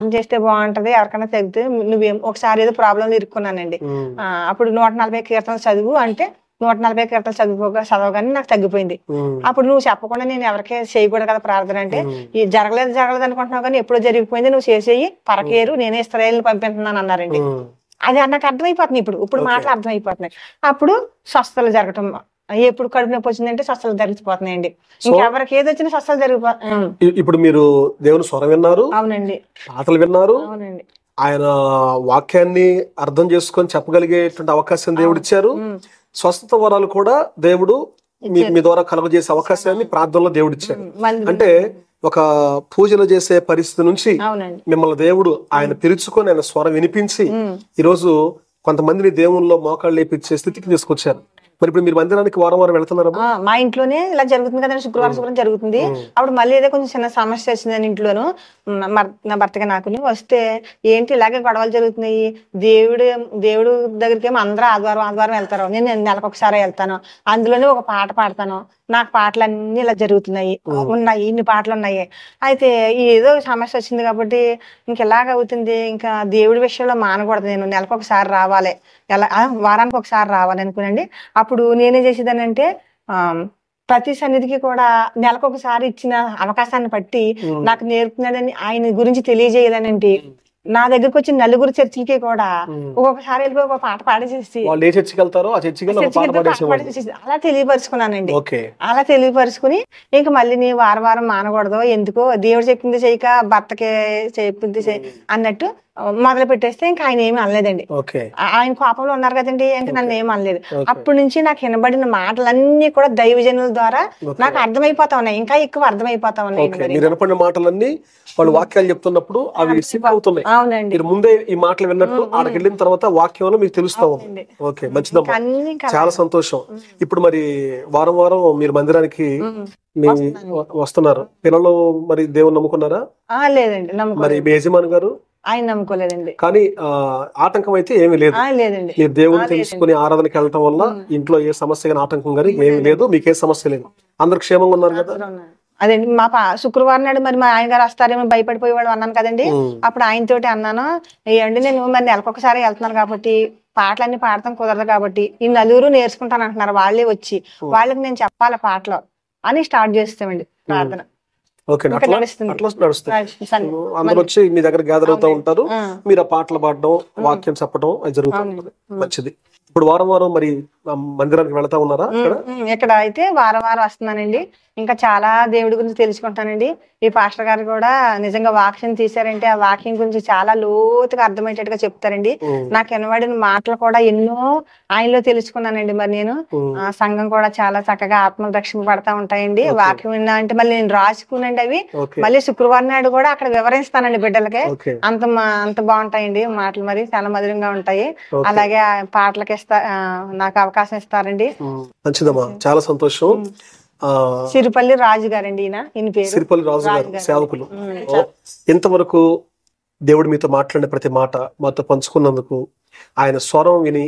ప్రార్థన చేస్తే బాగుంటది ఎవరికైనా తగ్గితే నువ్వేం ఒకసారి ఏదో ప్రాబ్లం ఇరుక్కున్నానండి ఉమ్, ఆ, అప్పుడు నూట నలభై కీర్తనలు చదువు అంటే నూట నలభై కీర్తనలు చదువుకోగా చదవగానే నాకు తగ్గిపోయింది ఉమ్, అప్పుడు నువ్వు చెప్పకుండా నేను ఎవరికే చేయకూడదు కదా ప్రార్థన అంటే ఉమ్. ఈ జరగలేదు జరగలేదు అనుకుంటున్నావు కానీ ఎప్పుడో జరిగిపోయింది నువ్వు చేసేయి పరకేరు నేనే ఇస్రాయేల్ పంపిస్తున్నాను అన్నారండి ఉమ్, అది నాకు అర్థమైపోతుంది ఇప్పుడు ఇప్పుడు Okay. మాటలు అర్థమైపోతున్నాయి అప్పుడు స్వస్థలు జరగటం ఎప్పుడు కడుపు నొప్పి వచ్చిందంటే స్వస్థలు జరిగిపోతున్నాయండి So- ఇంకెవరికి ఏది వచ్చినా స్వస్థలు జరిగిపో ఉం. ఇ- ఇప్పుడు మీరు దేవుని స్వరం విన్నారు అవునండి పాటలు విన్నారు అవునండి ఆయన వాక్యాన్ని అర్థం చేసుకొని చెప్పగలిగేటువంటి అవకాశం దేవుడు ఇచ్చారు ఉం. స్వస్థత వరాలు కూడా దేవుడు మీ మీ ద్వారా కలుగజేసే అవకాశాన్ని ప్రార్థనలో దేవుడు ఇచ్చాడు మంది- అంటే ఒక పూజలు చేసే పరిస్థితి నుంచి అవునండి మిమ్మల్ని దేవుడు ఆయన పిలుచుకొని ఆయన స్వరం వినిపించి ఉం. ఈరోజు కొంతమందిని దేవుల్లో మోకాళ్ళు లేపించే స్థితికి తీసుకొచ్చారు మరి ఇప్పుడు మీరు మందిరానికి వారం వారం వెళ్తున్నారా ఆ, మా ఇంట్లోనే ఇలా జరుగుతుంది కదండి శుక్రవారం శుక్రవారం జరుగుతుంది అప్పుడు మళ్ళీ ఏదో కొంచెం చిన్న సమస్య వచ్చిందని ఇంట్లోను మ- మర్- నా భర్తగా నాకుని వస్తే ఏంటి ఇలాగే గొడవలు జరుగుతున్నాయి దేవుడు దేవుడు దగ్గరికి ఏమో అందరూ ఆదివారం ఆదివారం వెళ్తారు నేను నెలకు ఒకసారి వెళ్తాను అందులోనే ఒక పాట పాడతాను నాకు పాటలు అన్ని ఇలా జరుగుతున్నాయి ఉన్నాయి ఇన్ని పాటలు ఉన్నాయి అయితే ఈ ఏదో సమస్య వచ్చింది కాబట్టి ఇంక ఎలాగ అవుతుంది ఇంకా దేవుడి విషయంలో మానకూడదు నేను నెలకు ఒకసారి రావాలి ఎలా ఆ, వారానికి ఒకసారి రావాలి అనుకునండి అప్పుడు నేనేం చేసేదానంటే ఆ, ప్రతి సన్నిధికి కూడా నెలకు ఒకసారి ఇచ్చిన అవకాశాన్ని బట్టి నాకు నేర్పుతున్నాడని ఆయన గురించి తెలియజేయాలనంటే నా దగ్గరకు వచ్చిన నలుగురు చర్చిలకి కూడా ఒక్కొక్కసారి వెళ్ళిపోయి ఒక పాట పాడేసేసి వాళ్ళు ఏ చర్చికి వెళ్తారో ఆ చర్చికి వెళ్ళి ఒక చర్చికి పాట వెళ్ళిపోయి పాట పాడేసేవాళ్ళు పాడేసేసి అలా తెలియపరుచుకున్నానండి ఓకే అలా తెలియపరుచుకుని ఇంక మళ్ళీ నీ వారం వారం మానకూడదు ఎందుకో దేవుడు చెప్పింది చేయక భర్తకి చెప్పింది చేయి అన్నట్టు మొదలు పెట్టేస్తే ఇంకా ఆయన ఏమీ అనలేదండి ఓకే ఆ- ఆయన కోపంలో ఉన్నారు కదండి ఇంకా నన్ను ఏం అనలేదు Okay. అప్పటి నుంచి నాకు వినబడిన మాటలన్నీ కూడా దైవజనుల ద్వారా Okay. నాకు అర్థమైపోతా ఉన్నాయి ఇంకా ఎక్కువ అర్థమైపోతా ఉన్నాయి ఓకే మీరు వినపడిన మాటలన్నీ వాళ్ళు వాక్యాలు చెప్తున్నప్పుడు అవి సిక్ అవుతున్నాయి అవునండి మీరు ముందే ఈ మాటలు విన్నట్టు ఆడికి వెళ్ళిన తర్వాత వాక్యంలో మీకు తెలుస్తా ఉంది ఓకే మంచిదమ్మా అన్ని ఇంకా చాలా సంతోషం ఇప్పుడు మరి వారం వారం మీరు మందిరానికి మీ వస్తున్నారు పిల్లలు మరి దేవుని నమ్ముకున్నారా ఆ, లేదండి నమ్ముకో మరి మీ యజమాని గారు ఆయన నమ్ముకోలేదండి కానీ ఆ, ఆటంకం అయితే ఏమీ లేదు ఆ, లేదండి మీరు దేవుని తెలుసుకుని ఆరాధనకి వెళ్ళటం వల్ల ఇంట్లో ఏ సమస్య కానీ ఆటంకం కానీ ఏమీ లేదు మీకు ఏ సమస్య లేదు అందరు క్షేమంగా ఉన్నారు కదా అదండి మా పా శుక్రవారం నాడు మరి మా ఆయన గారు వస్తారేమో భయపడిపోయేవాడు అన్నాను కదండి ఉమ్. అప్పుడు ఆయనతోటి అన్నాను ఏమండి నేను మరి నెలకొకసారి వెళ్తున్నాను కాబట్టి పాటలన్నీ పాడతాం కుదరదు కాబట్టి ఈ నలుగురు నేర్చుకుంటాను అంటున్నారు వాళ్ళే వచ్చి వాళ్ళకి నేను చెప్పాలి పాటలు అని స్టార్ట్ చేస్తామండి ప్రార్థన ఓకే ఇంకా అట్లా నడుస్తుంది. అట్లా నడుస్తుంది సన్- అందరూ వచ్చి మీ దగ్గర గ్యాదర్ అవుతా ఉంటారు ఆ. మీరు ఆ పాటలు పాడడం వాక్యం చెప్పడం అది జరుగుతూ ఉంటుంది మంచిది ఇప్పుడు వారం వారం మరి ఆ మందిరానికి వెళ్తా ఉన్నారా ఇక్కడ ఉమ్, ఇక్కడ అయితే వారం వారం వస్తున్నానండి ఇంకా చాలా దేవుడి గురించి తెలుసుకుంటానండి ఈ పాస్టర్ గారు కూడా నిజంగా వాక్యం తీశారంటే ఆ వాక్యం గురించి చాలా లోతుగా అర్థమయ్యేటట్టుగా చెప్తారండి ఉమ్. నాకు వినబడిన మాటలు కూడా ఎన్నో ఆయనలో తెలుసుకున్నానండి మరి నేను ఉమ్. ఆ సంఘం కూడా చాలా చక్కగా ఆత్మలు రక్షణ పడతా ఉంటాయండి వాక్యం విన్నా అంటే మళ్ళీ నేను రాసుకునండి అవి ఓకే మళ్ళీ శుక్రవారం నాడు కూడా అక్కడ వివరిస్తానండి బిడ్డలకి ఓకే అంత మా- అంత బాగుంటాయండి మాటలు మరి చాలా మధురంగా ఉంటాయి ఓకే. అలాగే ఆ పాటలకి ఇస్తా ఆ, నాకు అవకాశం ఇస్తారండి ఉమ్. మంచిదమ్మా చాలా సంతోషం ఆ సిరిపల్లి రాజు గారండి ఈయన ఈయన పేరు సిరిపల్లి రాజు గారు సేవకులు ఓ, ఇంతవరకు దేవుడు మీతో మాట్లాడిన ప్రతి మాట మాతో పంచుకున్నందుకు ఆయన స్వరం విని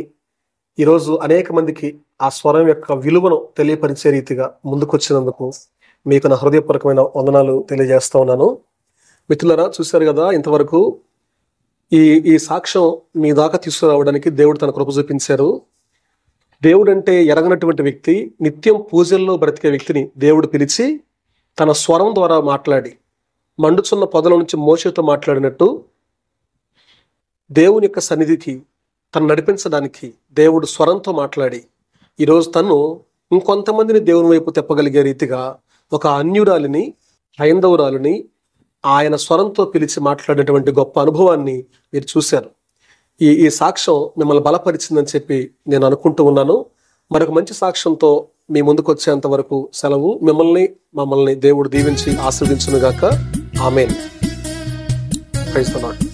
ఈరోజు అనేక మందికి ఆ స్వరం యొక్క విలువను తెలియపరిచే రీతిగా ముందుకొచ్చినందుకు మీకు నా హృదయపూర్వకమైన వందనాలు తెలియజేస్తా ఉన్నాను మిత్రులారా చూశారు కదా ఇంతవరకు ఈ ఈ సాక్ష్యం మీ దాకా తీసుకురావడానికి దేవుడు తన కృప చూపించారు దేవుడు అంటే ఎరగనటువంటి వ్యక్తి నిత్యం పూజల్లో బ్రతికే వ్యక్తిని దేవుడు పిలిచి తన స్వరం ద్వారా మాట్లాడి మండుచున్న పొదల నుంచి మోషతో మాట్లాడినట్టు దేవుని యొక్క సన్నిధికి తను నడిపించడానికి దేవుడు స్వరంతో మాట్లాడి ఈరోజు తను ఇంకొంతమందిని దేవుని వైపు తెప్పగలిగే రీతిగా ఒక అన్యురాలిని హైందవురాలిని ఆయన స్వరంతో పిలిచి మాట్లాడేటువంటి గొప్ప అనుభవాన్ని మీరు చూశారు ఈ ఈ సాక్ష్యం మిమ్మల్ని బలపరిచిందని చెప్పి నేను అనుకుంటూ ఉన్నాను మరొక మంచి సాక్ష్యంతో మీ ముందుకు వచ్చేంత వరకు సెలవు మిమ్మల్ని మమ్మల్ని దేవుడు దీవించి ఆశీర్వదించునుగాక ఆమెన్ ప్రైజ్ ద లార్డ్